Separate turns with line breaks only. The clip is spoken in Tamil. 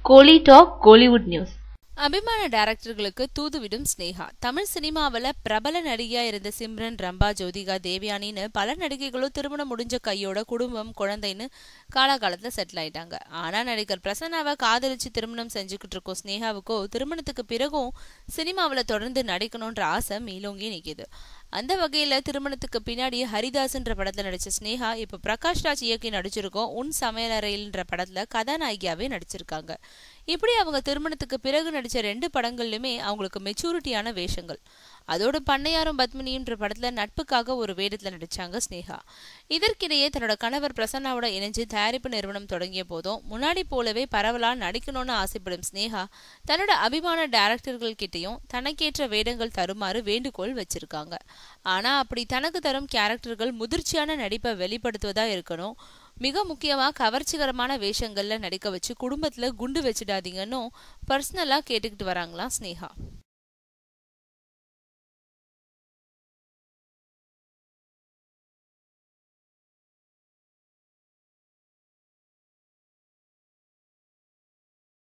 கோலி டாக் கோலிவுட் நியூஸ்
அபிமான டைரக்டர்களுக்கு தூதுவிடும் ஸ்னேகா தமிழ் சினிமாவில் பிரபல நடிகையா இருந்த சிம்ரன் ரம்பா ஜோதிகா தேவயானின்னு பல நடிகைகளும் திருமணம் முடிஞ்ச கையோட குடும்பம் குழந்தைன்னு காலாகாலத்துல செட்டில் ஆயிட்டாங்க ஆனா நடிகர் பிரசன்னாவை காதலிச்சு திருமணம் செஞ்சுக்கிட்டு இருக்கோம் ஸ்னேகாவுக்கோ திருமணத்துக்கு பிறகும் சினிமாவில் தொடர்ந்து நடிக்கணுன்ற ஆசை மேலோங்கி நிற்கிது அந்த வகையில திருமணத்துக்கு பின்னாடி ஹரிதாஸ்ன்ற படத்துல நடிச்ச ஸ்னேகா இப்ப பிரகாஷ் ராஜ் இயக்கி நடிச்சிருக்கோம் உன் சமையலறையில்ன்ற படத்துல கதாநாயகியாவே நடிச்சிருக்காங்க இப்படி அவங்க திருமணத்துக்கு பிறகு நடிச்ச ரெண்டு படங்கள்லுமே அவங்களுக்கு மெச்சூரிட்டியான வேஷங்கள் அதோட பண்ணையாரும் பத்மினின்ற படத்துல நட்புக்காக ஒரு வேடத்துல நடிச்சாங்க ஸ்னேகா இதற்கிடையே தன்னோட கணவர் பிரசன்னாவோட இணைஞ்சு தயாரிப்பு நிறுவனம் தொடங்கிய போதும் முன்னாடி போலவே பரவலா நடிக்கணும்னு ஆசைப்படும் ஸ்னேகா தன்னோட அபிமான டைரக்டர்கள் கிட்டையும் தனக்கேற்ற வேடங்கள் தருமாறு வேண்டுகோள் வச்சிருக்காங்க ஆனா அப்படி தனக்கு தரும் கேரக்டர்கள் முதிர்ச்சியான நடிப்பை வெளிப்படுத்துவதா இருக்கணும் மிக முக்கியமா கவர்ச்சிகரமான வேஷங்கள்ல நடிக்க வச்சு குடும்பத்துல குண்டு வச்சிடாதீங்கன்னு பர்சனலா கேட்டுக்கிட்டு வராங்களாம் ஸ்னேகா